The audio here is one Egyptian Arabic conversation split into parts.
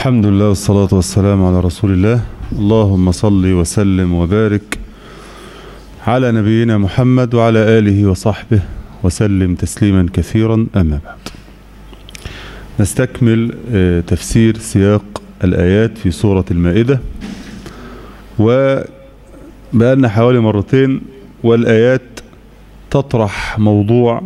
الحمد لله والصلاة والسلام على رسول الله اللهم صل وسلم وبارك على نبينا محمد وعلى آله وصحبه وسلم تسليما كثيرا أما بعد نستكمل آه، تفسير سياق الآيات في سورة المائدة وبقالنا حوالي مرتين والآيات تطرح موضوع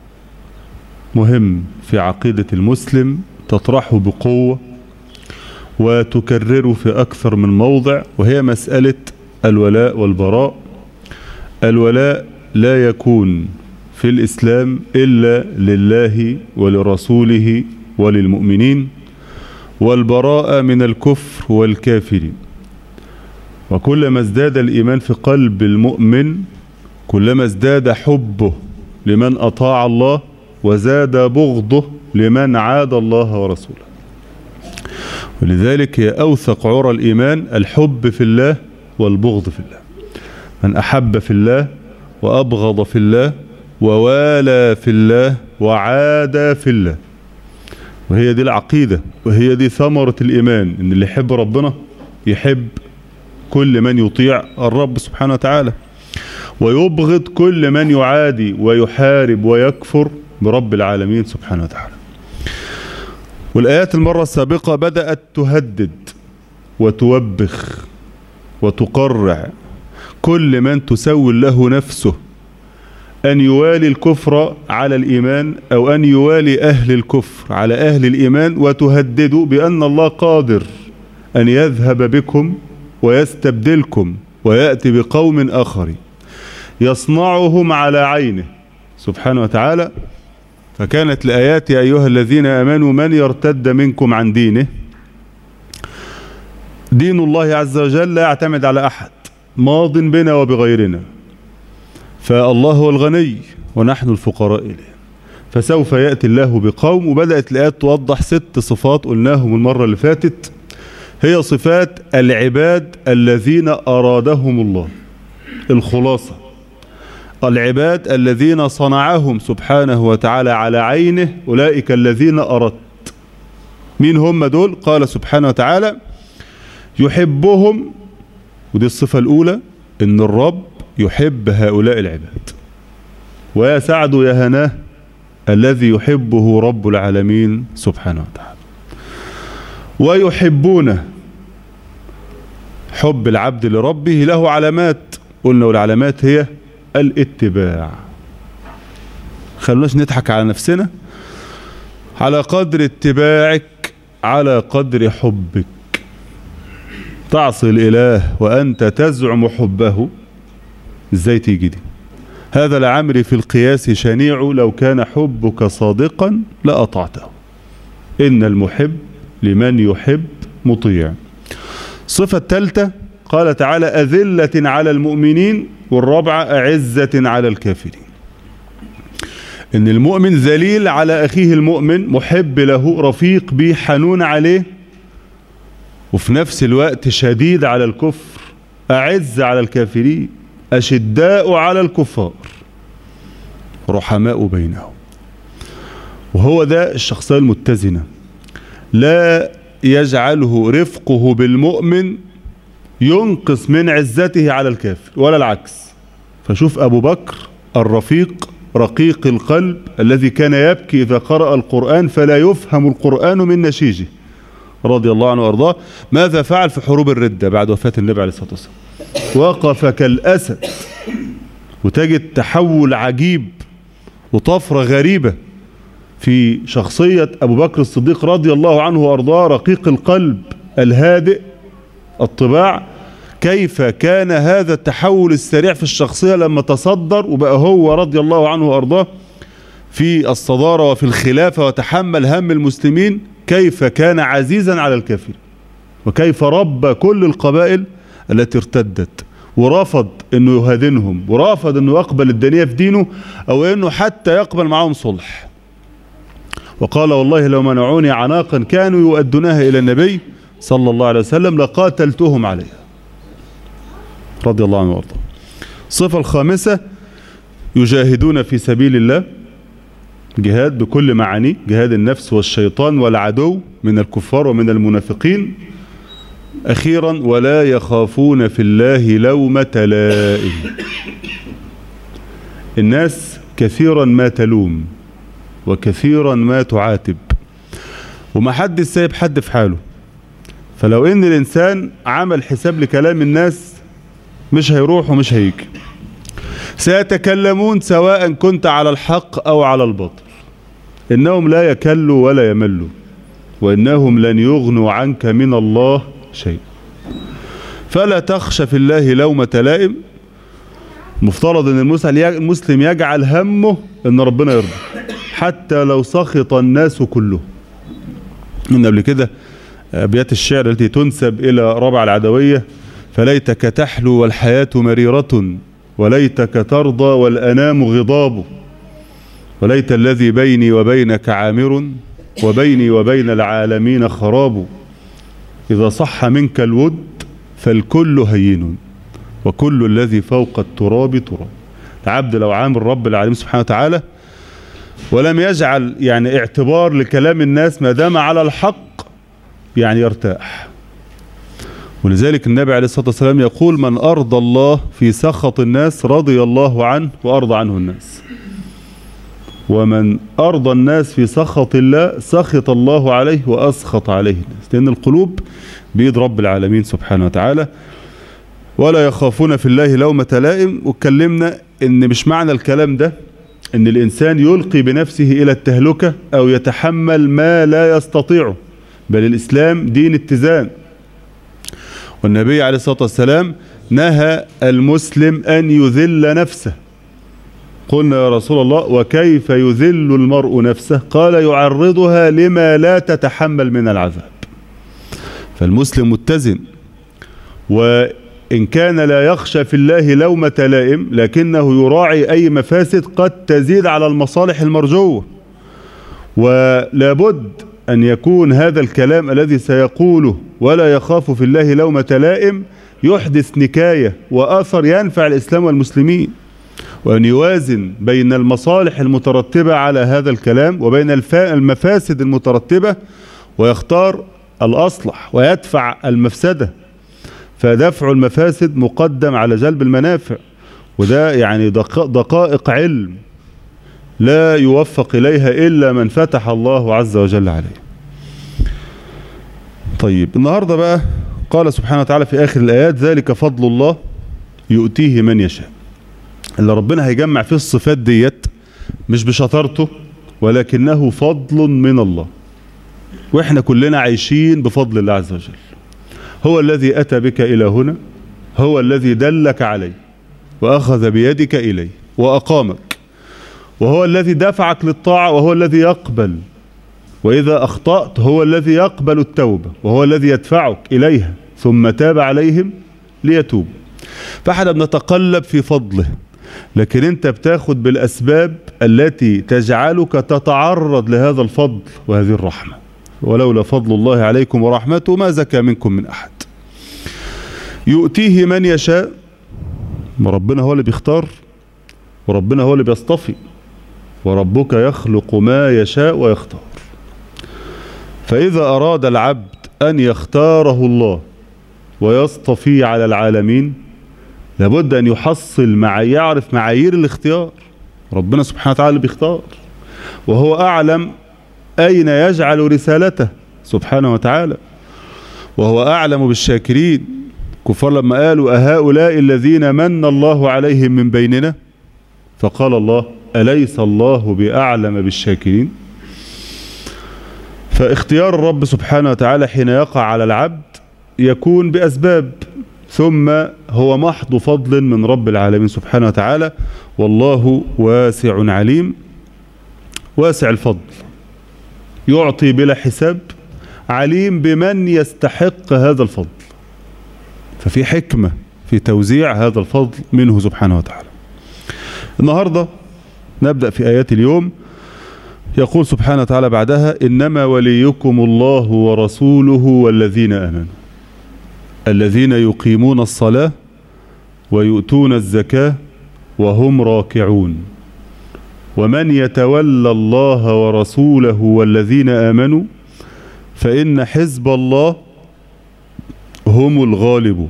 مهم في عقيدة المسلم تطرحه بقوة وتكرره في أكثر من موضع وهي مسألة الولاء والبراء الولاء لا يكون في الإسلام إلا لله ولرسوله وللمؤمنين والبراءة من الكفر والكافرين وكلما ازداد الإيمان في قلب المؤمن كلما ازداد حبه لمن أطاع الله وزاد بغضه لمن عاد الله ورسوله ولذلك هي أوثق عرى الإيمان الحب في الله والبغض في الله من أحب في الله وأبغض في الله ووالى في الله وعاد في الله وهي دي العقيدة وهي دي ثمرة الإيمان إن اللي يحب ربنا يحب كل من يطيع الرب سبحانه وتعالى ويبغض كل من يعادي ويحارب ويكفر برب العالمين سبحانه وتعالى والآيات المرة السابقة بدأت تهدد وتوبخ وتقرع كل من تسول له نفسه أن يوالي الكفر على الإيمان أو أن يوالي أهل الكفر على أهل الإيمان وتهددوا بأن الله قادر أن يذهب بكم ويستبدلكم ويأتي بقوم آخرين يصنعهم على عينه سبحانه وتعالى فكانت الآيات يا أيها الذين آمنوا من يرتد منكم عن دينه دين الله عز وجل لا يعتمد على أحد ماض بنا وبغيرنا فالله هو الغني ونحن الفقراء إليه فسوف يأتي الله بقوم وبدأت الآيات توضح ست صفات قلناهم المرة اللي فاتت هي صفات العباد الذين أرادهم الله الخلاصة العباد الذين صنعهم سبحانه وتعالى على عينه أولئك الذين أردت مين هم دول قال سبحانه وتعالى يحبهم ودي الصفة الأولى إن الرب يحب هؤلاء العباد ويا سعد يا هناه الذي يحبه رب العالمين سبحانه وتعالى ويحبونه حب العبد لربه له علامات قلنا والعلامات هي الاتباع خلوناش نضحك على نفسنا على قدر اتباعك على قدر حبك تعصي الإله وأنت تزعم حبه ازاي تيجي دي هذا لعمري في القياس شنيع لو كان حبك صادقا لأطعته إن المحب لمن يحب مطيع صفة الثالثة قال تعالى أذلة على المؤمنين والرابعة أعزة على الكافرين إن المؤمن ذليل على أخيه المؤمن محب له رفيق به حنون عليه وفي نفس الوقت شديد على الكفر أعز على الكافرين أشداء على الكفار رحماء بينهم وهو ده الشخصية المتزنة لا يجعله رفقه بالمؤمن ينقص من عزته على الكافر ولا العكس فشوف أبو بكر الرفيق رقيق القلب الذي كان يبكي إذا قرأ القرآن فلا يفهم القرآن من نشيجه رضي الله عنه وأرضاه ماذا فعل في حروب الردة بعد وفاة النبي عليه الصلاة والسلام وقف كالأسد وتجد تحول عجيب وطفرة غريبة في شخصية أبو بكر الصديق رضي الله عنه وأرضاه رقيق القلب الهادئ الطباع كيف كان هذا التحول السريع في الشخصية لما تصدر وبقى هو رضي الله عنه وأرضاه في الصدارة وفي الخلافة وتحمل هم المسلمين كيف كان عزيزا على الكافر وكيف ربى كل القبائل التي ارتدت ورفض انه يهادنهم ورفض انه يقبل الدنيا في دينه او انه حتى يقبل معهم صلح وقال والله لو منعوني عناقا كانوا يؤدونها الى النبي صلى الله عليه وسلم لقاتلتهم عليها رضي الله عنه وارضاه الصفة الخامسة يجاهدون في سبيل الله جهاد بكل معانيه جهاد النفس والشيطان والعدو من الكفار ومن المنافقين أخيرا ولا يخافون في الله لومة لائم الناس كثيرا ما تلوم وكثيرا ما تعاتب وما حد سايب حد في حاله فلو ان الانسان عمل حساب لكلام الناس مش هيروح ومش هيجي سيتكلمون سواء كنت على الحق او على الباطل انهم لا يكلوا ولا يملوا وانهم لن يغنوا عنك من الله شيء فلا تخشى في الله لومة لائم مفترض ان المسلم يجعل همه ان ربنا يرضى حتى لو سخط الناس كله من قبل كده ابيات الشعر التي تنسب الى ربع العدوية فليتك تحلو والحياة مريرة وليتك ترضى والانام غضاب وليت الذي بيني وبينك عامر وبيني وبين العالمين خراب إذا صح منك الود فالكل هين وكل الذي فوق التراب تراب العبد لو عامل رب العالمين سبحانه وتعالى ولم يجعل يعني اعتبار لكلام الناس ما دام على الحق يعني يرتاح ولذلك النبي عليه الصلاة والسلام يقول من أرضى الله في سخط الناس رضي الله عنه وأرضى عنه الناس ومن أرضى الناس في سخط الله سخط الله عليه وأسخط عليه الناس لأن القلوب بيد رب العالمين سبحانه وتعالى ولا يخافون في الله لومة لائم واتكلمنا ان مش معنى الكلام ده ان الانسان يلقي بنفسه الى التهلكة او يتحمل ما لا يستطيعه بل الاسلام دين اتزان والنبي عليه الصلاة والسلام نهى المسلم ان يذل نفسه قلنا يا رسول الله وكيف يذل المرء نفسه قال يعرضها لما لا تتحمل من العذاب فالمسلم متزن وإن كان لا يخشى في الله لومة لائم لكنه يراعي أي مفاسد قد تزيد على المصالح المرجوة ولابد أن يكون هذا الكلام الذي سيقوله ولا يخاف في الله لومة لائم يحدث نكاية وآثر ينفع الإسلام والمسلمين وأن يوازن بين المصالح المترتبة على هذا الكلام وبين المفاسد المترتبة ويختار الأصلح ويدفع المفسدة فدفع المفاسد مقدم على جلب المنافع وده يعني دقائق علم لا يوفق إليها إلا من فتح الله عز وجل عليه طيب النهاردة بقى قال سبحانه وتعالى في آخر الآيات ذلك فضل الله يؤتيه من يشاء اللي ربنا هيجمع فيه الصفات ديت مش بشطارته ولكنه فضل من الله واحنا كلنا عايشين بفضل الله عز وجل هو الذي أتى بك إلى هنا هو الذي دلك عليه وأخذ بيدك إليه وأقامك وهو الذي دفعك للطاعة وهو الذي يقبل وإذا أخطأت هو الذي يقبل التوبة وهو الذي يدفعك إليها ثم تاب عليهم ليتوب فاحنا بنتقلب في فضله لكن انت بتاخد بالأسباب التي تجعلك تتعرض لهذا الفضل وهذه الرحمة ولولا فضل الله عليكم ورحمته ما زكى منكم من أحد يؤتيه من يشاء ربنا هو اللي بيختار وربنا هو اللي بيصطفي وربك يخلق ما يشاء ويختار فإذا أراد العبد أن يختاره الله ويصطفي على العالمين لابد أن يحصل مع يعرف معايير الاختيار ربنا سبحانه وتعالى بيختار وهو أعلم أين يجعل رسالته سبحانه وتعالى وهو أعلم بالشاكرين كفار لما قالوا أهؤلاء الذين من الله عليهم من بيننا فقال الله أليس الله بأعلم بالشاكرين فاختيار الرب سبحانه وتعالى حين يقع على العبد يكون بأسباب ثم هو محض فضل من رب العالمين سبحانه وتعالى والله واسع عليم واسع الفضل يعطي بلا حساب عليم بمن يستحق هذا الفضل ففي حكمة في توزيع هذا الفضل منه سبحانه وتعالى النهاردة نبدأ في آيات اليوم يقول سبحانه وتعالى بعدها إنما وليكم الله ورسوله والذين آمنوا الذين يقيمون الصلاة ويؤتون الزكاة وهم راكعون ومن يتولى الله ورسوله والذين آمنوا فإن حزب الله هم الغالبون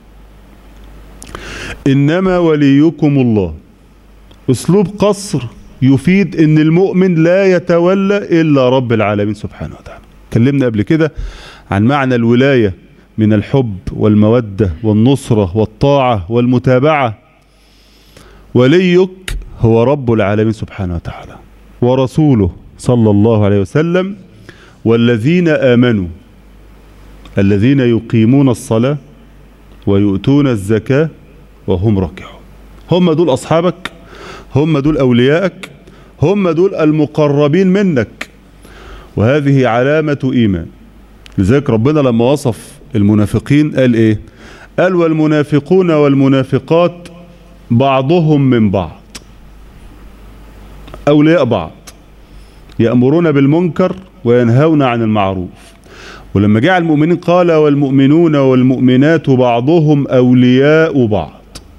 إنما وليكم الله أسلوب قصر يفيد أن المؤمن لا يتولى إلا رب العالمين سبحانه وتعالى كلمنا قبل كده عن معنى الولاية من الحب والمودة والنصرة والطاعة والمتابعة وليك هو رب العالمين سبحانه وتعالى ورسوله صلى الله عليه وسلم والذين آمنوا الذين يقيمون الصلاة ويؤتون الزكاة وهم راكعون هم دول أصحابك هم دول أوليائك هم دول المقربين منك وهذه علامة إيمان لذلك ربنا لما وصف المنافقين قال إيه قال والمنافقون والمنافقات بعضهم من بعض أولياء بعض يأمرون بالمنكر وينهون عن المعروف ولما جاء المؤمنين قال والمؤمنون والمؤمنات بعضهم أولياء بعض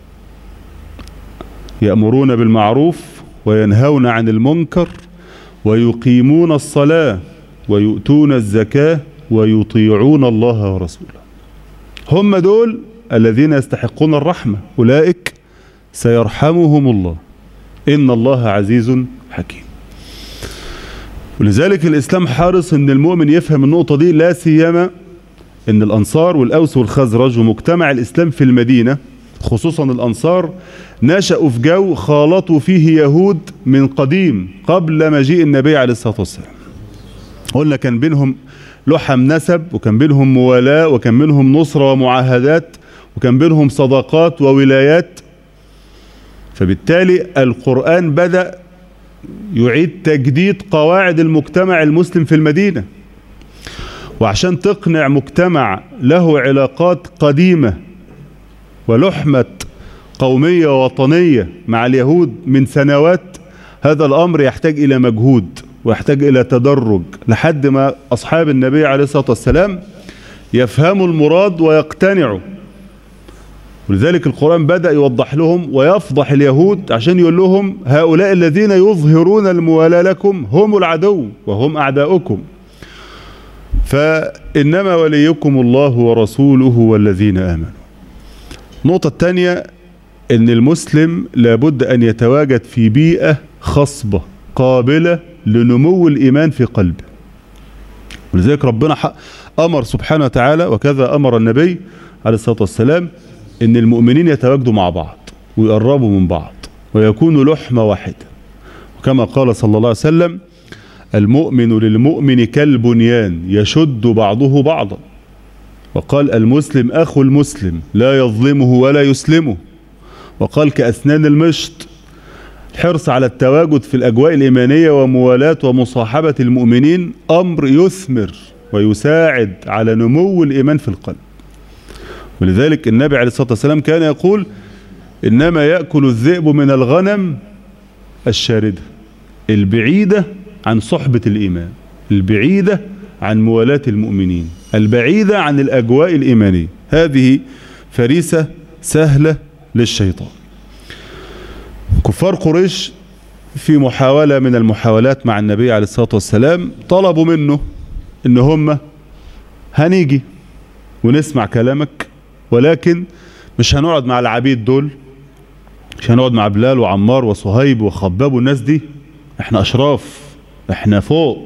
يأمرون بالمعروف وينهون عن المنكر ويقيمون الصلاة ويؤتون الزكاة ويطيعون الله ورسوله هم دول الذين يستحقون الرحمة أولئك سيرحمهم الله إن الله عزيز حكيم ولذلك الإسلام حارص أن المؤمن يفهم النقطة دي لا سيما أن الأنصار والأوس والخزرج ومجتمع الإسلام في المدينة خصوصا الأنصار نشأوا في جو خالطوا فيه يهود من قديم قبل مجيء النبي عليه الصلاة والسلام قلنا كان بينهم لحم نسب وكان بينهم موالاة وكان بينهم نصرة ومعاهدات وكان بينهم صداقات وولايات فبالتالي القرآن بدأ يعيد تجديد قواعد المجتمع المسلم في المدينة وعشان تقنع مجتمع له علاقات قديمة ولحمة قومية وطنية مع اليهود من سنوات هذا الأمر يحتاج إلى مجهود ويحتاج إلى تدرج لحد ما أصحاب النبي عليه الصلاة والسلام يفهموا المراد ويقتنعوا ولذلك القرآن بدأ يوضح لهم ويفضح اليهود عشان يقول لهم هؤلاء الذين يظهرون الموالاة لكم هم العدو وهم أعداؤكم فإنما وليكم الله ورسوله والذين آمنوا النقطة الثانية ان المسلم لابد ان يتواجد في بيئة خصبة قابلة لنمو الايمان في قلبه ولذلك ربنا امر سبحانه وتعالى وكذا امر النبي عليه الصلاة والسلام ان المؤمنين يتواجدوا مع بعض ويقربوا من بعض ويكونوا لحمة واحدة وكما قال صلى الله عليه وسلم المؤمن للمؤمن كالبنيان يشد بعضه بعضا وقال المسلم أخو المسلم لا يظلمه ولا يسلمه وقال كأسنان المشط الحرص على التواجد في الأجواء الإيمانية وموالاة ومصاحبة المؤمنين أمر يثمر ويساعد على نمو الإيمان في القلب ولذلك النبي عليه الصلاة والسلام كان يقول إنما يأكل الذئب من الغنم الشاردة البعيدة عن صحبة الإيمان البعيدة عن موالاة المؤمنين البعيدة عن الأجواء الإيمانية هذه فريسة سهلة للشيطان كفار قريش في محاولة من المحاولات مع النبي عليه الصلاة والسلام طلبوا منه ان هم هنيجي ونسمع كلامك ولكن مش هنقعد مع العبيد دول مش هنقعد مع بلال وعمار وصهيب وخباب والناس دي احنا اشراف احنا فوق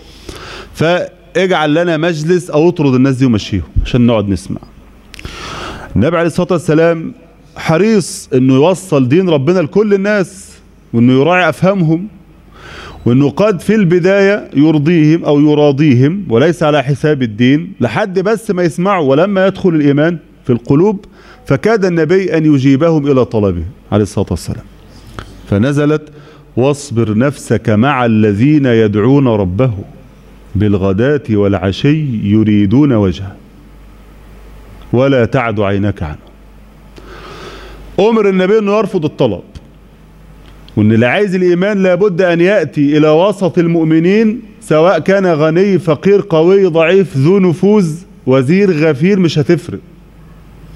فاجعل لنا مجلس او اطرد الناس دي ومشيهم عشان نقعد نسمع النبي عليه الصلاة والسلام حريص انه يوصل دين ربنا لكل الناس وانه يراعي افهامهم وانه قد في البداية يرضيهم او يراضيهم وليس على حساب الدين لحد بس ما يسمعوا ولما يدخل الايمان في القلوب فكاد النبي ان يجيبهم الى طلبه عليه الصلاة والسلام فنزلت واصبر نفسك مع الذين يدعون ربهم بالغداة والعشي يريدون وجهه ولا تعد عينك عنه أمر النبي أنه يرفض الطلب وأن اللي عايز الإيمان لابد أن يأتي إلى وسط المؤمنين سواء كان غني فقير قوي ضعيف ذو نفوذ وزير غفير مش هتفرق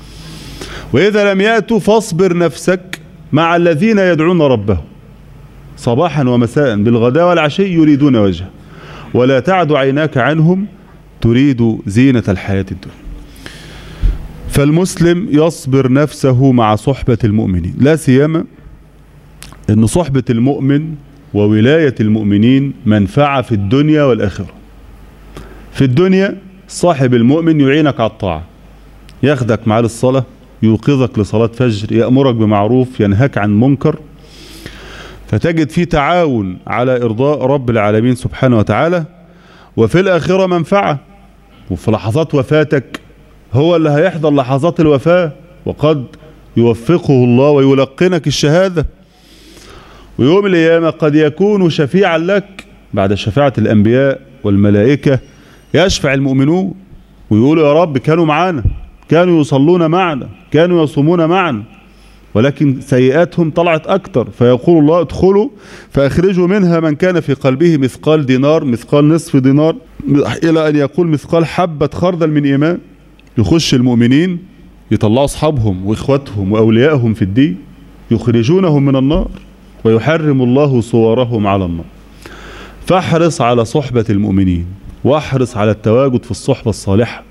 وإذا لم يأتوا فاصبر نفسك مع الذين يدعون ربهم صباحا ومساء بالغداء والعشي يريدون وجهه ولا تعد عيناك عنهم تريد زينة الحياة الدنيا فالمسلم يصبر نفسه مع صحبة المؤمنين لا سيما ان صحبة المؤمن وولاية المؤمنين منفعة في الدنيا والآخرة في الدنيا صاحب المؤمن يعينك على الطاعة ياخدك معاه للصلاة يوقظك لصلاة فجر يأمرك بمعروف ينهاك عن منكر فتجد في تعاون على إرضاء رب العالمين سبحانه وتعالى وفي الآخرة منفعة وفي لحظات وفاتك هو اللي هيحضر لحظات الوفاة وقد يوفقه الله ويلقنك الشهادة ويوم القيامة قد يكون شفيعا لك بعد شفاعة الأنبياء والملائكة يشفع المؤمنون ويقولوا يا رب كانوا معانا كانوا يصلون معنا كانوا يصومون معنا ولكن سيئاتهم طلعت أكتر فيقول الله ادخلوا فأخرجوا منها من كان في قلبه مثقال دينار مثقال نصف دينار إلى أن يقول مثقال حبة خردل من إيمان يخش المؤمنين يطلعوا أصحابهم وإخواتهم وأوليائهم في الدين يخرجونهم من النار ويحرم الله صورهم على النار فاحرص على صحبة المؤمنين واحرص على التواجد في الصحبة الصالحة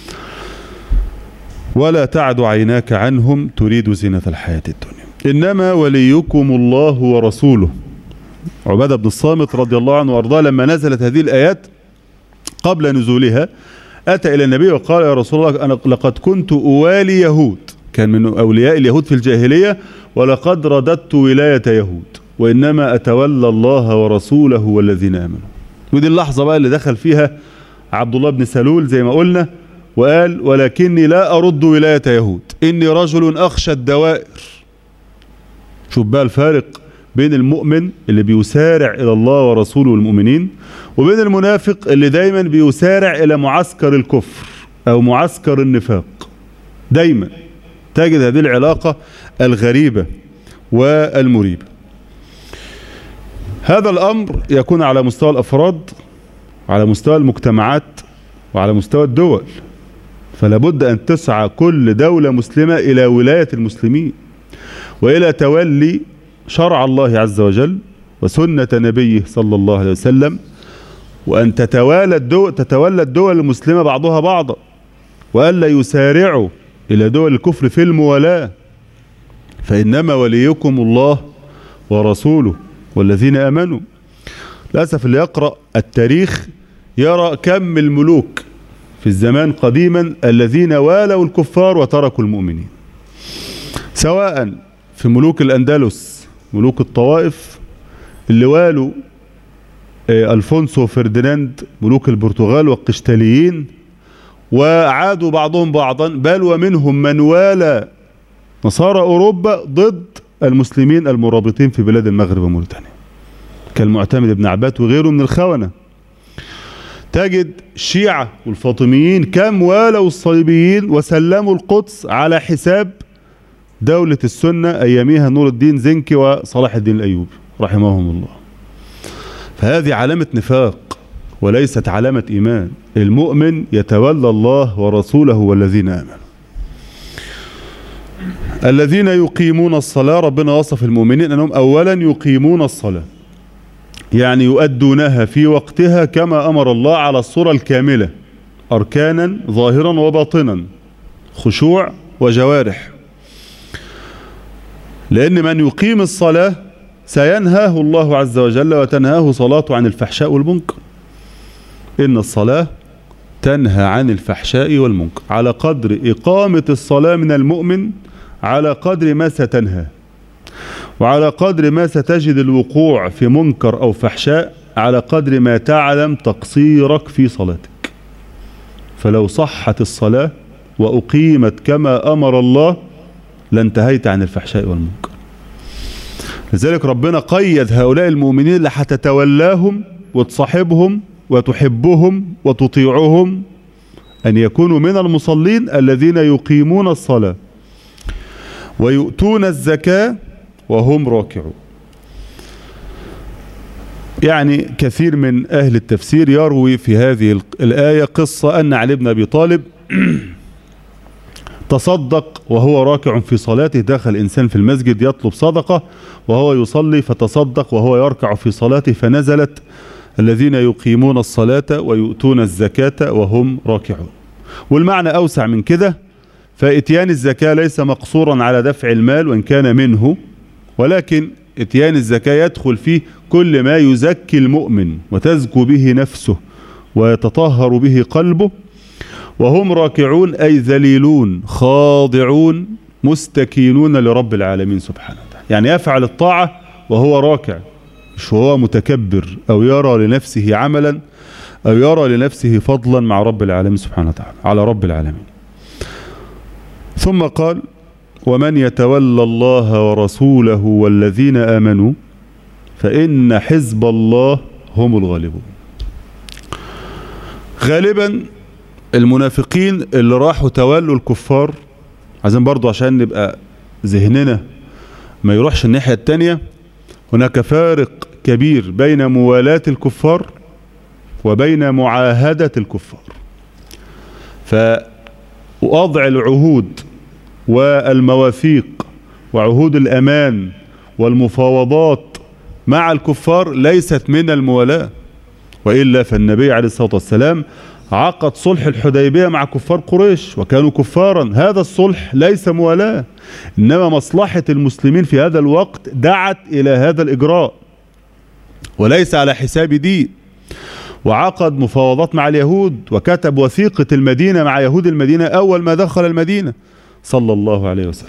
ولا تعد عيناك عنهم تريد زينة الحياة الدنيا إنما وليكم الله ورسوله عبادة بن الصامت رضي الله عنه وارضاه لما نزلت هذه الآيات قبل نزولها أتى إلى النبي وقال يا رسول الله أنا لقد كنت أوالي يهود كان من أولياء اليهود في الجاهلية ولقد رددت ولاية يهود وإنما أتولى الله ورسوله والذين آمنوا ودي اللحظة بقى اللي دخل فيها عبد الله بن سلول زي ما قلنا وقال ولكني لا أرد ولاية يهود إني رجل أخشى الدوائر شوف بقى الفارق بين المؤمن اللي بيسارع إلى الله ورسوله والمؤمنين وبين المنافق اللي دايما بيسارع إلى معسكر الكفر أو معسكر النفاق دايما تجد هذه العلاقة الغريبة والمريبة هذا الأمر يكون على مستوى الأفراد وعلى مستوى المجتمعات وعلى مستوى الدول فلا بد أن تسعى كل دولة مسلمة إلى ولاية المسلمين وإلى تولي شرع الله عز وجل وسنة نبيه صلى الله عليه وسلم وأن تتوالى الدول, تتولى الدول المسلمة بعضها بعضا وألا يسارعوا إلى دول الكفر في الموالاة فإنما وليكم الله ورسوله والذين آمنوا للأسف اللي يقرأ التاريخ يرى كم الملوك في الزمان قديما الذين والوا الكفار وتركوا المؤمنين سواء في ملوك الأندلس ملوك الطوائف اللي والوا ألفونسو فرديناند ملوك البرتغال والقشتاليين وعادوا بعضهم بعضا بل ومنهم من والى نصارى أوروبا ضد المسلمين المرابطين في بلاد المغرب وموريتانيا كالمعتمد بن عباد وغيره من الخونة تجد الشيعة والفاطميين كم والوا الصليبيين وسلموا القدس على حساب دولة السنة أياميها نور الدين زنكي وصلاح الدين الأيوبي رحمهم الله فهذه علامة نفاق وليست علامة إيمان المؤمن يتولى الله ورسوله والذين آمنوا الذين يقيمون الصلاة ربنا وصف المؤمنين أنهم أولا يقيمون الصلاة يعني يؤدونها في وقتها كما أمر الله على الصورة الكاملة أركانا ظاهرا وباطنا خشوع وجوارح لأن من يقيم الصلاة سينهاه الله عز وجل وتنهاه صلاته عن الفحشاء والمنكر إن الصلاة تنهى عن الفحشاء والمنكر على قدر إقامة الصلاة من المؤمن على قدر ما ستنهى وعلى قدر ما ستجد الوقوع في منكر أو فحشاء على قدر ما تعلم تقصيرك في صلاتك فلو صحت الصلاة وأقيمت كما أمر الله لانتهيت عن الفحشاء والمنكر لذلك ربنا قيد هؤلاء المؤمنين اللي هتتولاهم وتصاحبهم وتحبهم وتطيعهم أن يكونوا من المصلين الذين يقيمون الصلاة ويؤتون الزكاة وهم راكعون يعني كثير من أهل التفسير يروي في هذه الآية قصة أن علي بن أبي طالب تصدق وهو راكع في صلاته دخل إنسان في المسجد يطلب صدقة وهو يصلي فتصدق وهو يركع في صلاته فنزلت الذين يقيمون الصلاة ويؤتون الزكاة وهم راكعون والمعنى أوسع من كده فإتيان الزكاة ليس مقصورا على دفع المال وإن كان منه ولكن إتيان الزكاة يدخل فيه كل ما يزكي المؤمن وتزكو به نفسه ويتطهر به قلبه وهم راكعون أي ذليلون خاضعون مستكينون لرب العالمين سبحانه وتعالى يعني يفعل الطاعة وهو راكع مش هو متكبر أو يرى لنفسه عملا أو يرى لنفسه فضلا مع رب العالمين سبحانه وتعالى على رب العالمين ثم قال ومن يتولى الله ورسوله والذين آمنوا فإن حزب الله هم الغالبون غالبا المنافقين اللي راحوا تولوا الكفار عايزين برضو عشان نبقى ذهننا ما يروحش الناحية التانية هناك فارق كبير بين موالاة الكفار وبين معاهدة الكفار فوضع العهود والمواثيق وعهود الأمان والمفاوضات مع الكفار ليست من الموالاة وإلا فالنبي عليه الصلاة والسلام عقد صلح الحديبية مع كفار قريش وكانوا كفارا هذا الصلح ليس موالاة إنما مصلحة المسلمين في هذا الوقت دعت إلى هذا الإجراء وليس على حساب دين وعقد مفاوضات مع اليهود وكتب وثيقة المدينة مع يهود المدينة أول ما دخل المدينة صلى الله عليه وسلم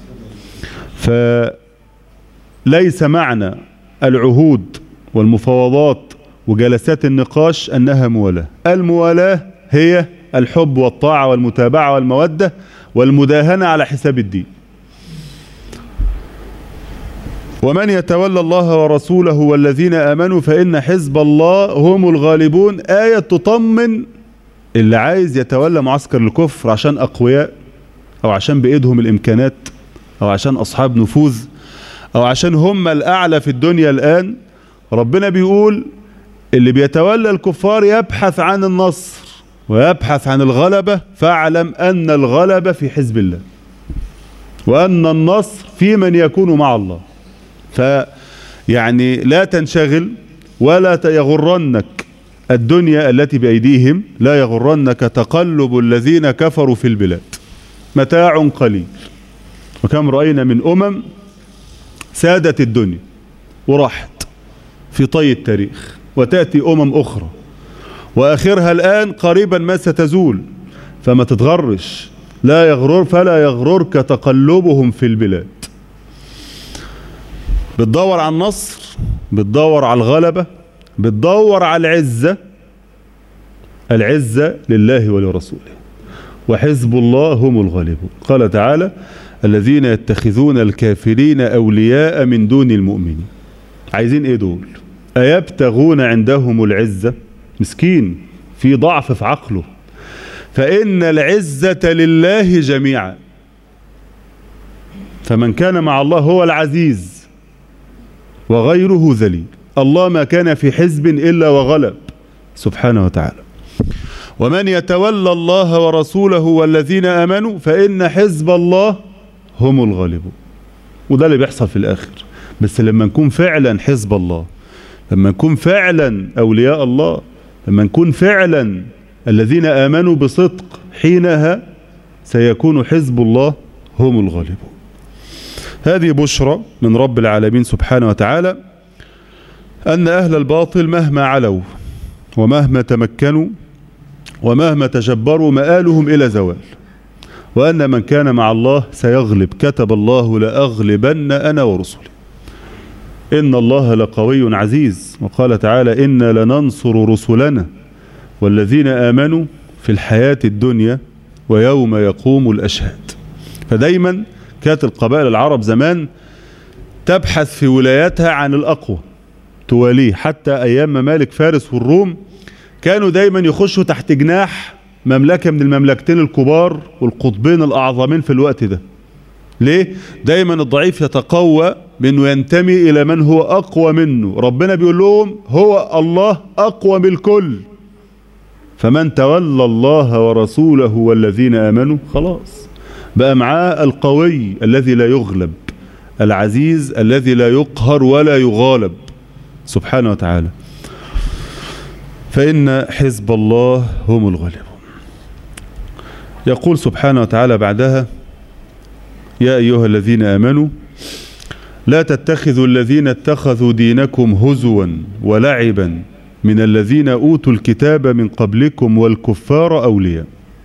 فليس معنى العهود والمفاوضات وجلسات النقاش أنها موالاة الموالاة هي الحب والطاعة والمتابعة والمودة والمداهنة على حساب الدين ومن يتولى الله ورسوله والذين آمنوا فإن حزب الله هم الغالبون آية تطمن اللي عايز يتولى معسكر الكفر عشان أقوياء أو عشان بإيدهم الإمكانات أو عشان أصحاب نفوذ أو عشان هم الأعلى في الدنيا الآن ربنا بيقول اللي بيتولى الكفار يبحث عن النصر ويبحث عن الغلبة فاعلم أن الغلبة في حزب الله وأن النصر في من يكون مع الله فيعني لا تنشغل ولا يغرنك الدنيا التي بأيديهم لا يغرنك تقلب الذين كفروا في البلاد متاع قليل وكم رأينا من أمم سادت الدنيا وراحت في طي التاريخ وتأتي أمم أخرى وآخرها الآن قريبا ما ستزول فما تتغرش لا يغرر فلا يغررك تقلبهم في البلاد بتدور على النصر بتدور على الغلبة بتدور على العزة العزة لله ولرسوله وحزب الله هم الغالبون قال تعالى الذين يتخذون الكافرين أولياء من دون المؤمنين عايزين ايه دول أيبتغون عندهم العزة مسكين في ضعف في عقله فإن العزة لله جميعا فمن كان مع الله هو العزيز وغيره ذليل الله ما كان في حزب إلا وغلب سبحانه وتعالى ومن يتولى الله ورسوله والذين آمنوا فإن حزب الله هم الغالبون وده اللي بيحصل في الآخر بس لما نكون فعلا حزب الله لما نكون فعلا أولياء الله لما نكون فعلا الذين آمنوا بصدق حينها سيكون حزب الله هم الغالبون هذه بشرى من رب العالمين سبحانه وتعالى أن أهل الباطل مهما علوا ومهما تمكنوا ومهما تجبروا مآلهم إلى زوال وأن من كان مع الله سيغلب كتب الله لأغلبن أنا ورسلي إن الله لقوي عزيز وقال تعالى إنا لننصر رسلنا والذين آمنوا في الحياة الدنيا ويوم يقوم الأشهاد فدايما كانت القبائل العرب زمان تبحث في ولاياتها عن الأقوى تواليه حتى أيام ممالك فارس والروم كانوا دايما يخشوا تحت جناح مملكة من المملكتين الكبار والقطبين الأعظمين في الوقت ده ليه؟ دايما الضعيف يتقوى بأنه ينتمي إلى من هو أقوى منه ربنا بيقول لهم هو الله أقوى من الكل فمن تولى الله ورسوله والذين آمنوا خلاص بقى معاه القوي الذي لا يغلب العزيز الذي لا يقهر ولا يغالب سبحانه وتعالى فإن حزب الله هم الغالبون يقول سبحانه وتعالى بعدها يا أيها الذين آمنوا لا تتخذوا الذين اتخذوا دينكم هزوا ولعبا من الذين أوتوا الكتاب من قبلكم والكفار أولياء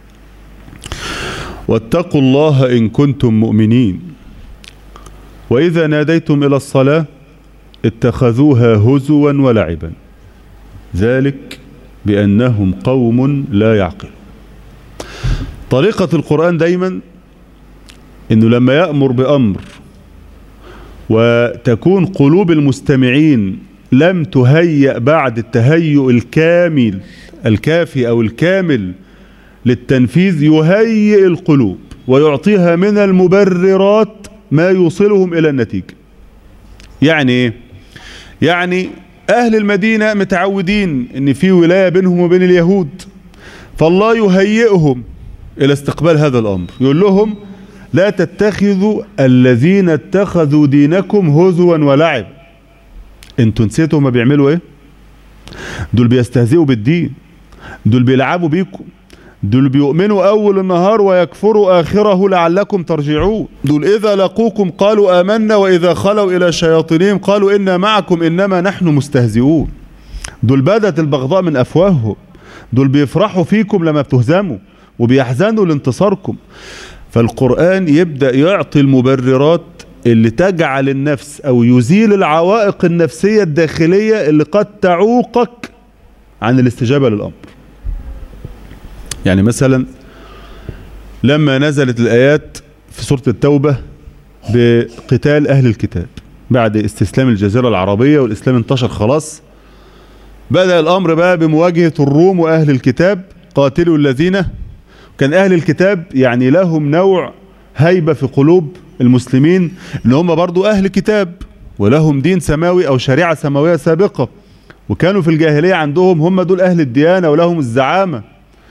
واتقوا الله إن كنتم مؤمنين وإذا ناديتم إلى الصلاة اتخذوها هزوا ولعبا ذلك بأنهم قوم لا يعقلون طريقة القرآن دايما انه لما يأمر بأمر وتكون قلوب المستمعين لم تهيأ بعد التهيؤ الكامل الكافي او الكامل للتنفيذ يهيئ القلوب ويعطيها من المبررات ما يوصلهم الى النتيجة يعني ايه يعني اهل المدينة متعودين ان في ولاية بينهم وبين اليهود فالله يهيئهم الى استقبال هذا الامر يقول لهم لا تتخذوا الذين اتخذوا دينكم هزوا ولعب انتوا نسيتوا ما بيعملوا ايه دول بيستهزئوا بالدين دول بيلعبوا بيكم دول بيؤمنوا اول النهار ويكفروا اخره لعلكم ترجعون دول اذا لقوكم قالوا امنا واذا خلوا الى شياطينهم قالوا انا معكم انما نحن مستهزئون دول بدت البغضاء من افواههم دول بيفرحوا فيكم لما بتهزموا وبيحزنوا لانتصاركم فالقرآن يبدأ يعطي المبررات اللي تجعل النفس او يزيل العوائق النفسية الداخلية اللي قد تعوقك عن الاستجابة للأمر يعني مثلا لما نزلت الآيات في سورة التوبة بقتال أهل الكتاب بعد استسلام الجزيرة العربية والإسلام انتشر خلاص بدأ الأمر بقى بمواجهة الروم وأهل الكتاب قاتلوا الذين كان أهل الكتاب يعني لهم نوع هيبة في قلوب المسلمين ان هم برضو أهل كتاب ولهم دين سماوي أو شريعة سماوية سابقة وكانوا في الجاهلية عندهم هم دول أهل الديانة ولهم الزعامة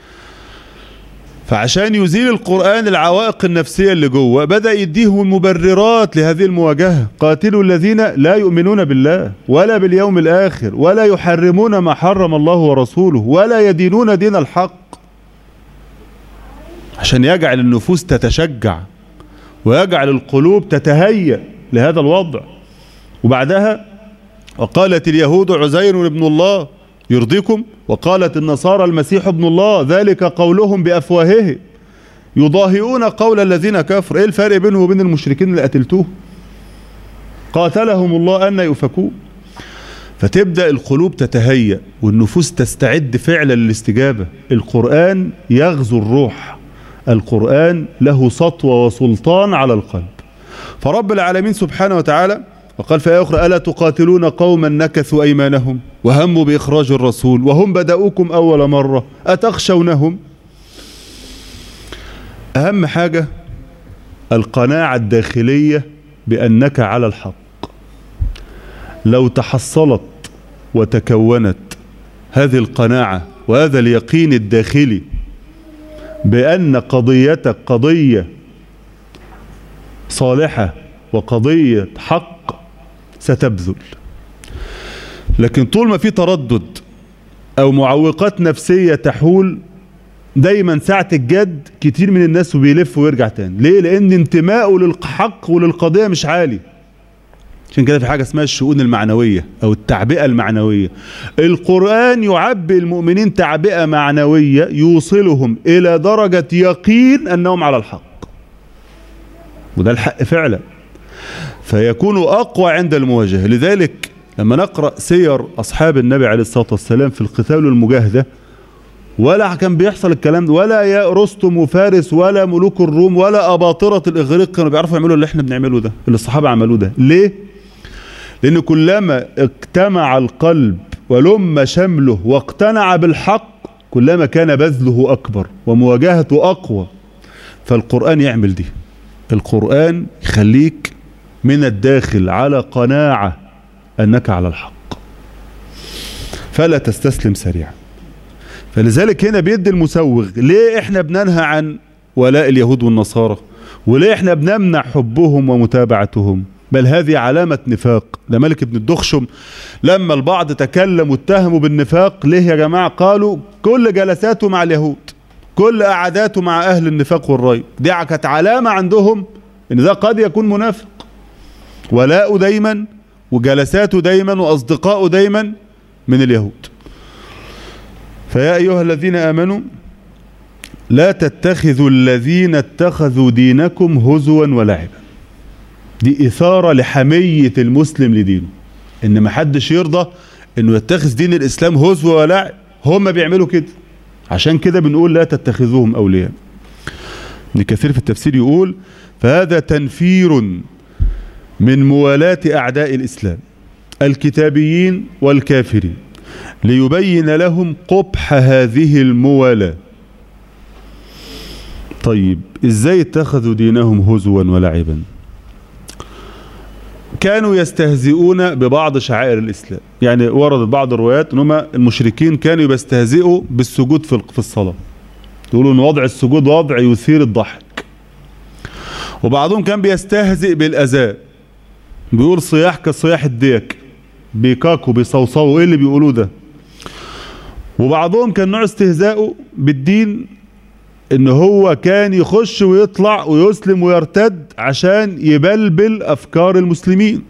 فعشان يزيل القرآن العوائق النفسية اللي جوه بدأ يديهم المبررات لهذه المواجهة قاتلوا الذين لا يؤمنون بالله ولا باليوم الآخر ولا يحرمون ما حرم الله ورسوله ولا يدينون دين الحق عشان يجعل النفوس تتشجع ويجعل القلوب تتهيأ لهذا الوضع وبعدها وقالت اليهود عزير ابن الله يرضيكم وقالت النصارى المسيح ابن الله ذلك قولهم بأفواههم يضاهئون قول الذين كفروا ايه الفرق بينه وبين المشركين اللي قتلتوه قاتلهم الله أن يؤفكون فتبدأ القلوب تتهيأ والنفوس تستعد فعلا للاستجابة القرآن يغزو الروح القرآن له سطوة وسلطان على القلب فرب العالمين سبحانه وتعالى وقال في آية أخرى ألا تقاتلون قوما نكثوا أيمانهم وهموا بإخراج الرسول وهم بدأوكم أول مرة أتخشونهم أهم حاجة القناعة الداخلية بأنك على الحق لو تحصلت وتكونت هذه القناعة وهذا اليقين الداخلي بأن قضيتك قضية صالحة وقضية حق ستبذل لكن طول ما في تردد أو معوقات نفسية تحول دايما ساعة الجد كتير من الناس بيلف ويرجع تاني ليه لأن انتمائه للحق وللقضية مش عالي عشان كده في حاجة اسمها الشؤون المعنوية أو التعبئة المعنوية القرآن يعبئ المؤمنين تعبئة معنوية يوصلهم إلى درجة يقين أنهم على الحق وده الحق فعلا فيكونوا أقوى عند المواجهة لذلك لما نقرأ سير أصحاب النبي عليه الصلاة والسلام في القتال والمجاهدة ولا كان بيحصل الكلام ده ولا يا رستم وفارس ولا ملوك الروم ولا أباطرة الإغريق كانوا بيعرفوا يعملوا اللي احنا بنعمله ده اللي الصحابة عملوه ده ليه؟ لأن كلما اجتمع القلب ولم شمله واقتنع بالحق كلما كان بذله أكبر ومواجهته أقوى فالقرآن يعمل دي القرآن يخليك من الداخل على قناعة أنك على الحق فلا تستسلم سريعا فلذلك هنا بيدي المسوغ ليه احنا بننهى عن ولاء اليهود والنصارى وليه احنا بنمنع حبهم ومتابعتهم بل هذه علامة نفاق ده ملك ابن الدخشم لما البعض تكلم واتهموا بالنفاق ليه يا جماعة قالوا كل جلساته مع اليهود كل قعداته مع أهل النفاق والريب دي كانت علامة عندهم إن ده قد يكون منافق ولاؤه دايما وجلساته دايما وأصدقائه دايما من اليهود فيا أيها الذين آمنوا لا تتخذوا الذين اتخذوا دينكم هزوا ولعبا دي إثارة لحمية المسلم لدينه إن ما حدش يرضى إنه يتخذ دين الإسلام هزو ولعب هم بيعملوا كده عشان كده بنقول لا تتخذوهم أولياء ابن كثير في التفسير يقول فهذا تنفير من موالاة أعداء الإسلام الكتابيين والكافرين ليبين لهم قبح هذه الموالاة طيب ازاي اتخذوا دينهم هزوا ولعبا كانوا يستهزئون ببعض شعائر الإسلام يعني وردت بعض الروايات ان هم المشركين كانوا بيستهزئوا بالسجود في في الصلاة يقولوا ان وضع السجود وضع يثير الضحك وبعضهم كان بيستهزئ بالأذان بيقول صياح كصياح الديك بيكاكوا بيصوصوا ايه اللي بيقولوه ده وبعضهم كان نوع استهزائه بالدين ان هو كان يخش ويطلع ويسلم ويرتد عشان يبلبل افكار المسلمين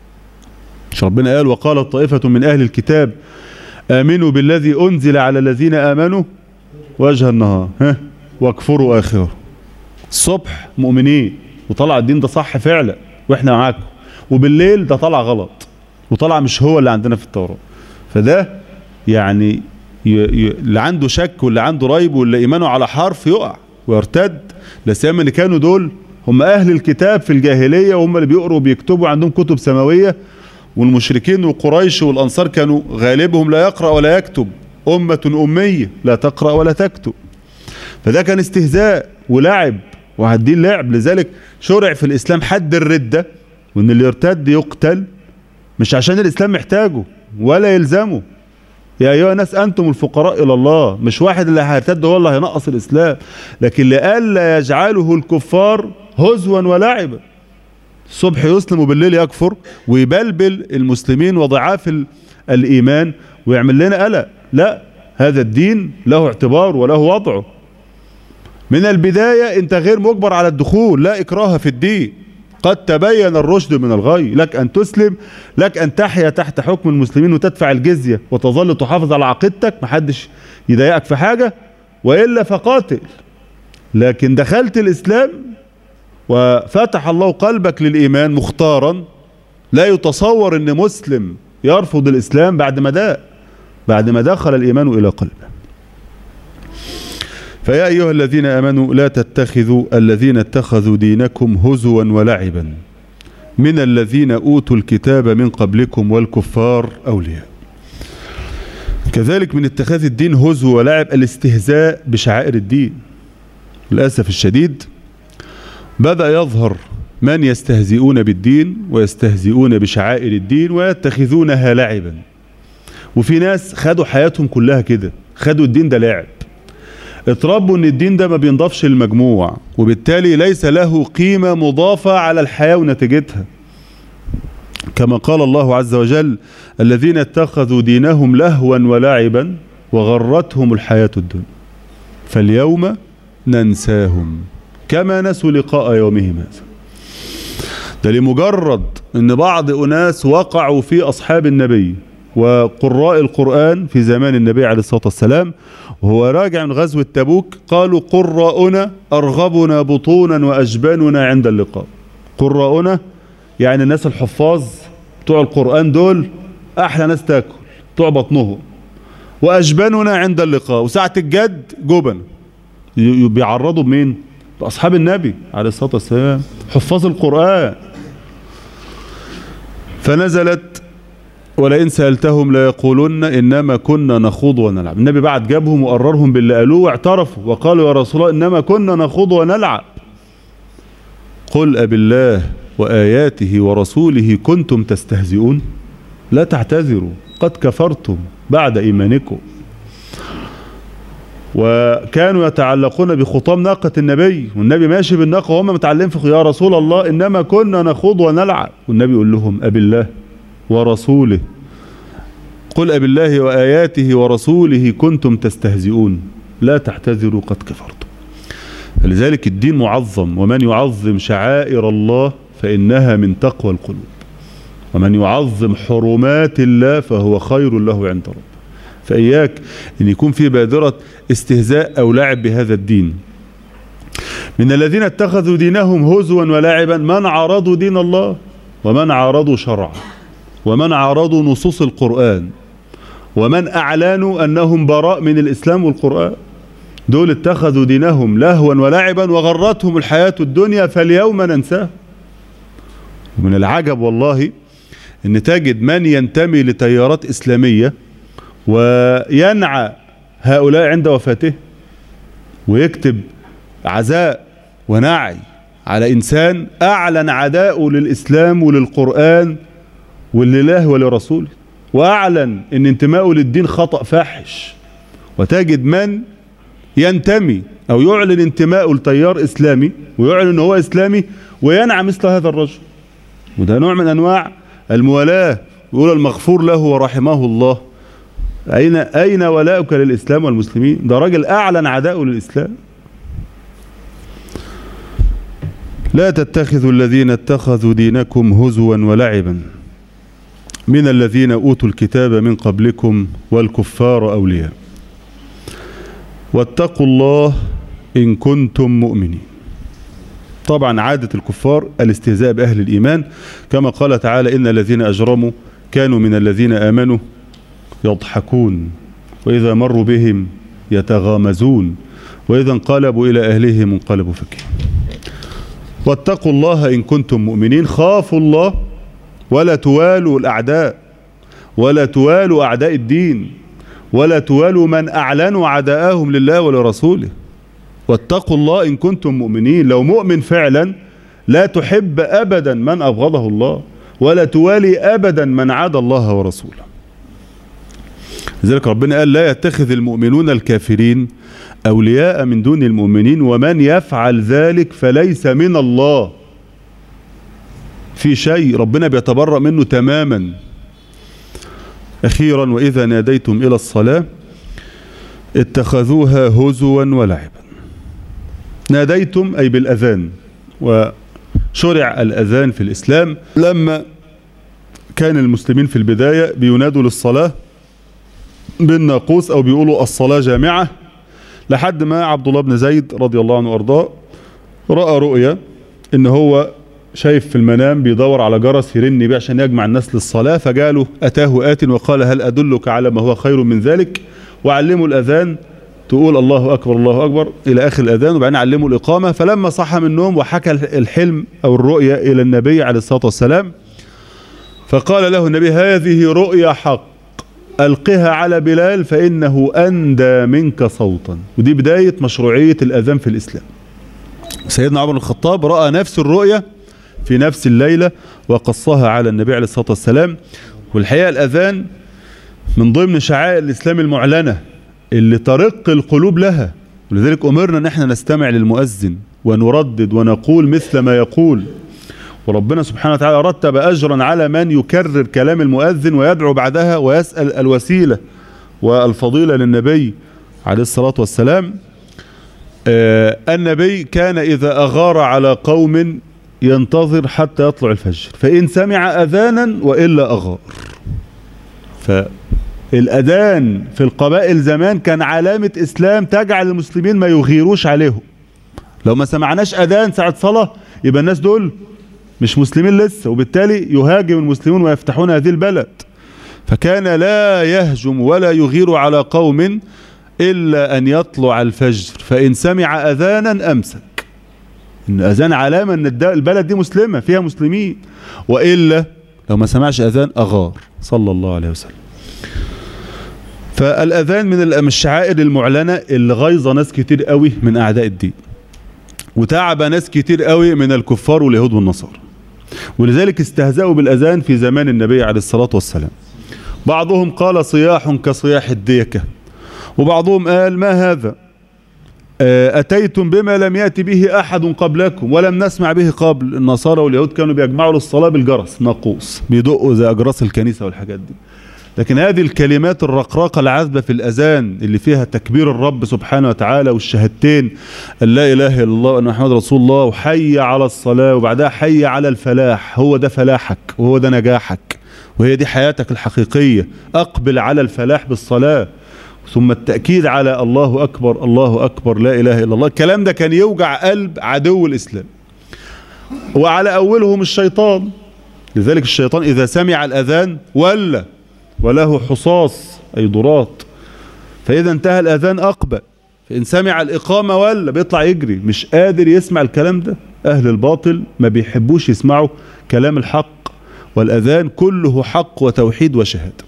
مش ربنا قال وقالت طائفة من اهل الكتاب امنوا بالذي انزل على الذين امنوا وجه النهار ها واكفروا اخره الصبح مؤمنين وطلع الدين ده صح فعلا واحنا معاكم وبالليل ده طلع غلط وطلع مش هو اللي عندنا في التوراة فده يعني اللي عنده شك واللي عنده ريب واللي ايمانه على حرف يقع ويرتد لا سيما ان كانوا دول هم اهل الكتاب في الجاهليه وهم اللي بيقروا وبيكتبوا عندهم كتب سماويه والمشركين وقريش والانصار كانوا غالبهم لا يقرا ولا يكتب امه اميه لا تقرا ولا تكتب فده كان استهزاء ولعب وهدين لعب لذلك شرع في الاسلام حد الرده وان اللي يرتد يقتل مش عشان الاسلام محتاجه ولا يلزمه يا أيها الناس أنتم الفقراء إلى الله مش واحد اللي هيرتد هو اللي هينقص الإسلام لكن لئلا يجعله الكفار هزوا ولعبا الصبح يسلم وبالليل يكفر ويبلبل المسلمين وضعاف الإيمان ويعمل لنا قلق لا هذا الدين له اعتبار وله وضعه من البداية انت غير مجبر على الدخول لا إكراه في الدين قد تبين الرشد من الغي لك أن تسلم لك أن تحيا تحت حكم المسلمين وتدفع الجزية وتظل تحافظ على عقيدتك محدش يضايقك في حاجة وإلا فقاتل لكن دخلت الإسلام وفتح الله قلبك للإيمان مختارا لا يتصور أن مسلم يرفض الإسلام بعد ما دا بعد ما دخل الإيمان إلى قلبه فيا أيها الذين آمنوا لا تتخذوا الذين اتخذوا دينكم هزوا ولعبا من الذين أوتوا الكتاب من قبلكم والكفار أولياء كذلك من اتخاذ الدين هزو ولعب الاستهزاء بشعائر الدين للأسف الشديد بدأ يظهر من يستهزئون بالدين ويستهزئون بشعائر الدين ويتخذونها لعبا وفي ناس خدوا حياتهم كلها كده خدوا الدين ده لعب اتربوا ان الدين ده ما بينضافش للمجموع وبالتالي ليس له قيمة مضافة على الحياة ونتيجتها كما قال الله عز وجل الذين اتخذوا دينهم لهوا ولعبا وغرتهم الحياة الدنيا فاليوم ننساهم كما نسوا لقاء يومهم هذا ده لمجرد ان بعض اناس وقعوا في اصحاب النبي وقراء القرآن في زمان النبي عليه الصلاة والسلام وهو راجع من غزوة تبوك قالوا قراؤنا أرغبنا بطونا وأجباننا عند اللقاء قراؤنا يعني الناس الحفاظ بتوع القرآن دول أحلى ناس تاكل بتوع بطنهم وأجباننا عند اللقاء وساعة الجد جبن بيعرضوا بمين بأصحاب النبي عليه الصلاة والسلام حفاظ القرآن فنزلت ولئن سألتهم ليقولن إنما كنا نخوض ونلعب النبي بعد جابهم وقررهم باللي قالوه واعترفوا وقالوا يا رسول الله إنما كنا نخوض ونلعب قل أب الله وآياته ورسوله كنتم تستهزئون لا تعتذروا قد كفرتم بعد إيمانكم وكانوا يتعلقون بخطام ناقة النبي والنبي ماشي بالناقة وهم متعلمين في يا رسول الله إنما كنا نخوض ونلعب والنبي يقول لهم أبي الله ورسوله قل أبي الله وآياته ورسوله كنتم تستهزئون لا تعتذروا قد كفرتم فلذلك الدين معظم ومن يعظم شعائر الله فإنها من تقوى القلوب ومن يعظم حرمات الله فهو خير له عند ربه فإياك أن يكون في بادرة استهزاء أو لعب بهذا الدين من الذين اتخذوا دينهم هزوا ولعبا من عارضوا دين الله ومن عارضوا شرعه ومن عارضوا نصوص القرآن ومن أعلنوا أنهم براء من الإسلام والقرآن دول اتخذوا دينهم لهوا ولعبا وغرتهم الحياة الدنيا فاليوم ننساه ومن العجب والله ان تجد من ينتمي لتيارات إسلامية وينعى هؤلاء عند وفاته ويكتب عزاء ونعي على إنسان أعلن عداءه للإسلام وللقرآن ولله ولرسوله وأعلن أن انتمائه للدين خطأ فاحش وتجد من ينتمي أو يعلن انتمائه لتيار إسلامي ويعلن أنه هو إسلامي وينعى مثل هذا الرجل وده نوع من أنواع الموالاة يقول المغفور له ورحمه الله أين أين ولاؤك للإسلام والمسلمين ده راجل أعلن عداءه للإسلام لا تتخذوا الذين اتخذوا دينكم هزوا ولعبا من الذين أوتوا الكتاب من قبلكم والكفار أولياء واتقوا الله إن كنتم مؤمنين طبعا عادة الكفار الاستهزاء بأهل الإيمان كما قال تعالى إن الذين أجرموا كانوا من الذين آمنوا يضحكون وإذا مروا بهم يتغامزون وإذا انقلبوا إلى أهلهم انقلبوا فكين واتقوا الله إن كنتم مؤمنين خافوا الله ولا توالوا الأعداء ولا توالوا أعداء الدين ولا توالوا من أعلنوا عداءهم لله ولرسوله واتقوا الله إن كنتم مؤمنين لو مؤمن فعلا لا تحب أبدا من أبغضه الله ولا توالي أبدا من عاد الله ورسوله لذلك ربنا قال لا يتخذ المؤمنون الكافرين أولياء من دون المؤمنين ومن يفعل ذلك فليس من الله في شيء ربنا بيتبرأ منه تماما أخيرا وإذا ناديتم إلى الصلاة اتخذوها هزوا ولعبا ناديتم أي بالأذان وشرع الأذان في الإسلام لما كان المسلمين في البداية بينادوا للصلاة بالناقوس أو بيقولوا الصلاة جامعة لحد ما عبد الله بن زيد رضي الله عنه وأرضاه رأى رؤيا إن هو شايف في المنام بيدور على جرس يرن بيه عشان يجمع الناس للصلاة فجاله أتاه آت وقال هل أدلك على ما هو خير من ذلك وعلموا الأذان تقول الله أكبر الله أكبر إلى آخر الأذان وبعدين علموا الإقامة فلما صحى من النوم وحكى الحلم أو الرؤيا إلى النبي عليه الصلاة والسلام فقال له النبي هذه رؤيا حق ألقها على بلال فإنه أندى منك صوتا ودي بداية مشروعية الأذان في الإسلام سيدنا عمر الخطاب رأى نفس الرؤيا في نفس الليلة وقصها على النبي عليه الصلاة والسلام والحقيقة الأذان من ضمن شعائر الإسلام المعلنة اللي ترق القلوب لها ولذلك أمرنا أن احنا نستمع للمؤذن ونردد ونقول مثل ما يقول وربنا سبحانه وتعالى رتب أجرا على من يكرر كلام المؤذن ويدعو بعدها ويسأل الوسيلة والفضيلة للنبي عليه الصلاة والسلام آه النبي كان إذا أغار على قوم ينتظر حتى يطلع الفجر فإن سمع أذانا وإلا أغار فالأذان في القبائل زمان كان علامة إسلام تجعل المسلمين ما يغيروش عليهم لو ما سمعناش أذان ساعة صلاة يبقى الناس دول مش مسلمين لسه وبالتالي يهاجم المسلمون ويفتحون هذه البلد فكان لا يهجم ولا يغير على قوم إلا أن يطلع الفجر فإن سمع أذانا أمسك إن أذان علامة أن البلد دي مسلمة فيها مسلمين وإلا لو ما سمعش أذان أغار صلى الله عليه وسلم فالأذان من الشعائر المعلنة اللي غيظ ناس كتير قوي من أعداء الدين وتعب ناس كتير قوي من الكفار واليهود والنصارى ولذلك استهزأوا بالأذان في زمان النبي عليه الصلاة والسلام بعضهم قال صياح كصياح الديكة وبعضهم قال ما هذا أتيتم بما لم يأتي به أحد قبلكم ولم نسمع به قبل النصارى واليهود كانوا بيجمعوا للصلاة بالجرس ناقوس بيدقوا زي أجراس الكنيسة والحاجات دي لكن هذه الكلمات الرقراقة العذبة في الأذان اللي فيها تكبير الرب سبحانه وتعالى والشهادتين لا إله إلا الله وأن محمد رسول الله وحي على الصلاة وبعدها حي على الفلاح هو ده فلاحك وهو ده نجاحك وهي دي حياتك الحقيقية أقبل على الفلاح بالصلاة ثم التأكيد على الله أكبر الله أكبر لا إله إلا الله الكلام ده كان يوجع قلب عدو الإسلام وعلى أولهم الشيطان لذلك الشيطان إذا سمع الأذان ولا وله حصاص أي ضراط فإذا انتهى الأذان أقبل فإن سمع الإقامة ولا بيطلع يجري مش قادر يسمع الكلام ده أهل الباطل ما بيحبوش يسمعوا كلام الحق والأذان كله حق وتوحيد وشهادة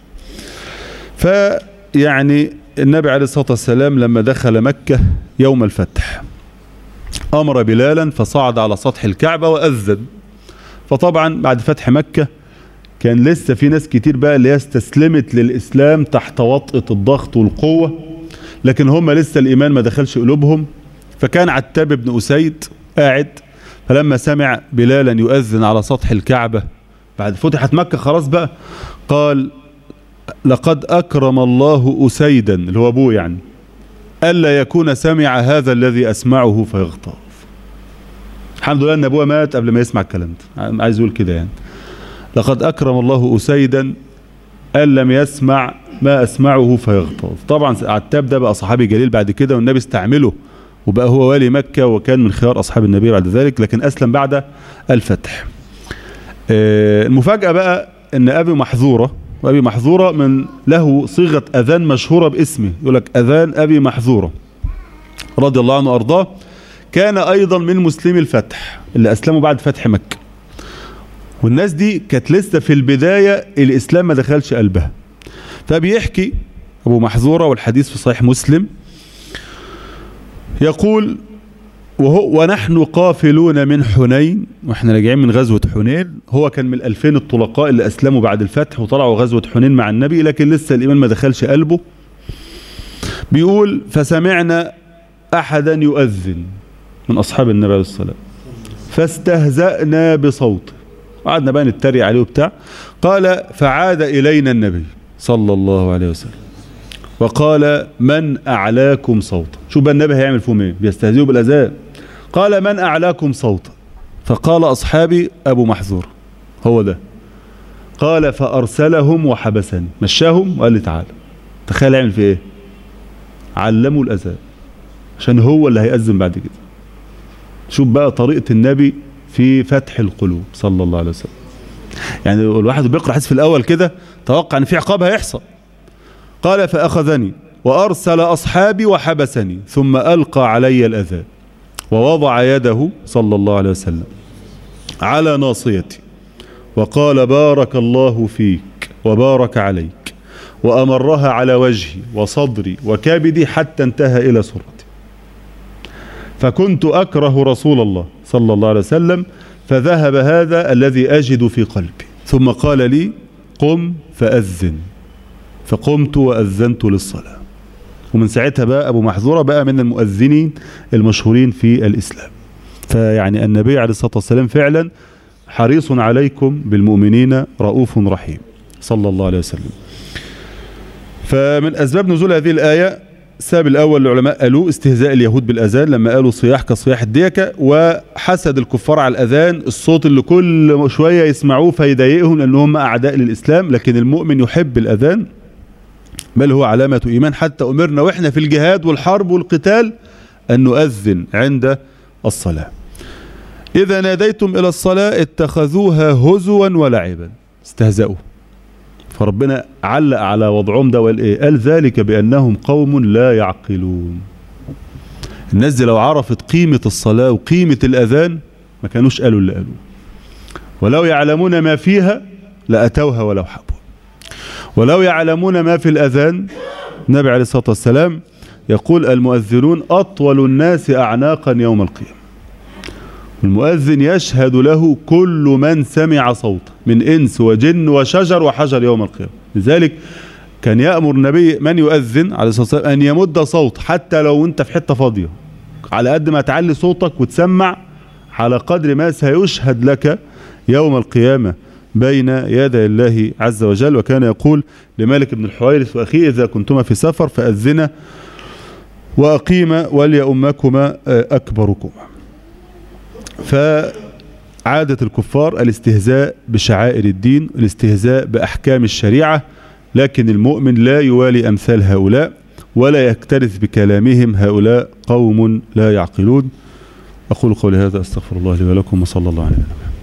فيعني النبي عليه الصلاة والسلام لما دخل مكة يوم الفتح أمر بلالا فصعد على سطح الكعبة وأذن فطبعا بعد فتح مكة كان لسه في ناس كتير بقى اللي هي استسلمت للإسلام تحت وطأة الضغط والقوة لكن هم لسه الإيمان ما دخلش قلوبهم فكان عتاب بن أسيد قاعد فلما سمع بلالا يؤذن على سطح الكعبة بعد فتحت مكة خلاص بقى قال لقد أكرم الله أسيدا اللي هو أبوه يعني ألا يكون سمع هذا الذي أسمعه فيغتاظ الحمد لله أن أبوه مات قبل ما يسمع الكلام ده عايز يقول كده يعني لقد أكرم الله أسيدا أن لم يسمع ما أسمعه فيغتاظ طبعا عتاب ده بقى صحابي جليل بعد كده والنبي استعمله وبقى هو والي مكة وكان من خيار أصحاب النبي بعد ذلك لكن أسلم بعد الفتح المفاجأة بقى أن أبي محظورة وأبي محظورة من له صيغة أذان مشهورة باسمه يقول لك أذان أبي محظورة رضي الله عنه وأرضاه كان أيضا من مسلمي الفتح اللي أسلموا بعد فتح مكة والناس دي كانت لسه في البداية الإسلام ما دخلش قلبها فبيحكي أبو محظورة والحديث في صحيح مسلم يقول وهو ونحن قافلون من حنين واحنا راجعين من غزوة حنين هو كان من الألفين الطلقاء اللي أسلموا بعد الفتح وطلعوا غزوة حنين مع النبي لكن لسه الإيمان ما دخلش قلبه بيقول فسمعنا أحدا يؤذن من أصحاب النبي عليه الصلاة فاستهزأنا بصوته قعدنا بقى نتريق عليه وبتاع قال فعاد إلينا النبي صلى الله عليه وسلم وقال من أعلاكم صوتا شوف بقى النبي هيعمل فيهم ايه بيستهزئوا بالأذان قال من أعلاكم صوتا فقال أصحابي أبو محذور هو ده قال فأرسلهم وحبسني مشاهم وقال لي تعالى تخيل يعمل في ايه علموا الأذان عشان هو اللي هيأذن بعد كده شوف بقى طريقة النبي في فتح القلوب صلى الله عليه وسلم يعني الواحد بيقرأ حديث في الأول كده توقع أن في عقاب هيحصل قال فأخذني وأرسل أصحابي وحبسني ثم ألقى علي الأذان ووضع يده صلى الله عليه وسلم على ناصيتي وقال بارك الله فيك وبارك عليك وأمرها على وجهي وصدري وكبدي حتى انتهى إلى سرتي فكنت أكره رسول الله صلى الله عليه وسلم فذهب هذا الذي أجد في قلبي ثم قال لي قم فأذن فقمت وأذنت للصلاة ومن ساعتها بقى أبو محذورة بقى من المؤذنين المشهورين في الإسلام فيعني النبي عليه الصلاة والسلام فعلا حريص عليكم بالمؤمنين رؤوف رحيم صلى الله عليه وسلم فمن أسباب نزول هذه الآية السبب الأول العلماء قالوا استهزاء اليهود بالأذان لما قالوا صياح كصياح الديكة وحسد الكفار على الأذان الصوت اللي كل شوية يسمعوه فيضايقهم لأنهم أعداء للإسلام لكن المؤمن يحب الأذان بل هو علامة إيمان حتى أمرنا وإحنا في الجهاد والحرب والقتال أن نؤذن عند الصلاة إذا ناديتم إلى الصلاة اتخذوها هزوا ولعبا استهزأوا فربنا علق على وضعهم ده وقال ايه قال ذلك بانهم قوم لا يعقلون الناس دي لو عرفت قيمة الصلاة وقيمة الاذان ما كانوش قالوا اللي قالوه ولو يعلمون ما فيها لاتوها ولو حبوا ولو يعلمون ما في الاذان النبي عليه الصلاة والسلام يقول المؤذنون اطول الناس اعناقا يوم القيامة المؤذن يشهد له كل من سمع صوته من إنس وجن وشجر وحجر يوم القيامة لذلك كان يأمر النبي من يؤذن عليه الصلاة والسلام أن يمد صوت حتى لو أنت في حتة فاضية على قد ما تعلي صوتك وتسمع على قدر ما سيشهد لك يوم القيامة بين يدي الله عز وجل وكان يقول لمالك بن الحويرث وأخيه إذا كنتما في سفر فأذنا وأقيم وليؤمكما أكبركما فعادة الكفار الاستهزاء بشعائر الدين الاستهزاء بأحكام الشريعة لكن المؤمن لا يوالي أمثال هؤلاء ولا يكترث بكلامهم هؤلاء قوم لا يعقلون أقول قولي هذا أستغفر الله لي ولكم وصلى الله عليه وسلم